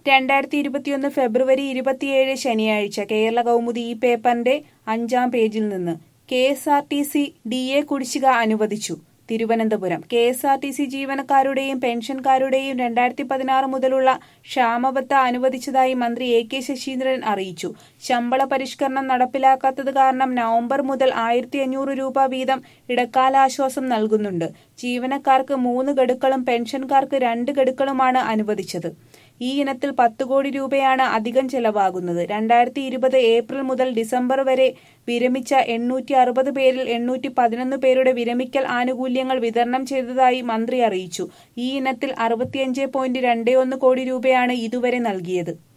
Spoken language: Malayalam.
രണ്ടായിരത്തി ഇരുപത്തിയൊന്ന് ഫെബ്രുവരി ഇരുപത്തിയേഴ് ശനിയാഴ്ച കേരള കൗമുദി ഈ പേപ്പറിന്റെ അഞ്ചാം പേജിൽ നിന്ന് K S R T C D A കുടിശ്ശിക അനുവദിച്ചു Thiruvananthapuram K S R T C ജീവനക്കാരുടെയും പെൻഷൻകാരുടെയും രണ്ടായിരത്തി പതിനാറ് മുതലുള്ള ക്ഷാമബത്ത അനുവദിച്ചതായി മന്ത്രി എ കെ ശശീന്ദ്രൻ അറിയിച്ചു ശമ്പള പരിഷ്കരണം നടപ്പിലാക്കാത്തത് കാരണം നവംബർ മുതൽ ആയിരത്തി അഞ്ഞൂറ് രൂപ വീതം ഇടക്കാലാശ്വാസം നൽകുന്നുണ്ട് ജീവനക്കാർക്ക് മൂന്ന് ഗഡുക്കളും പെൻഷൻകാർക്ക് രണ്ട് ഗഡുക്കളുമാണ് അനുവദിച്ചത് ഈ ഇനത്തിൽ പത്ത് കോടി രൂപയാണ് അധികം ചെലവാകുന്നത് രണ്ടായിരത്തി ഇരുപത് ഏപ്രിൽ മുതൽ ഡിസംബർ വരെ വിരമിച്ച എണ്ണൂറ്റി അറുപത് പേരിൽ എണ്ണൂറ്റി പതിനൊന്ന് പേരുടെ വിരമിക്കൽ ആനുകൂല്യങ്ങൾ വിതരണം ചെയ്തതായി മന്ത്രി അറിയിച്ചു ഈ ഇനത്തിൽ അറുപത്തിയഞ്ച് പോയിന്റ് രണ്ട് ഒന്ന് കോടി രൂപയാണ് ഇതുവരെ നൽകിയത്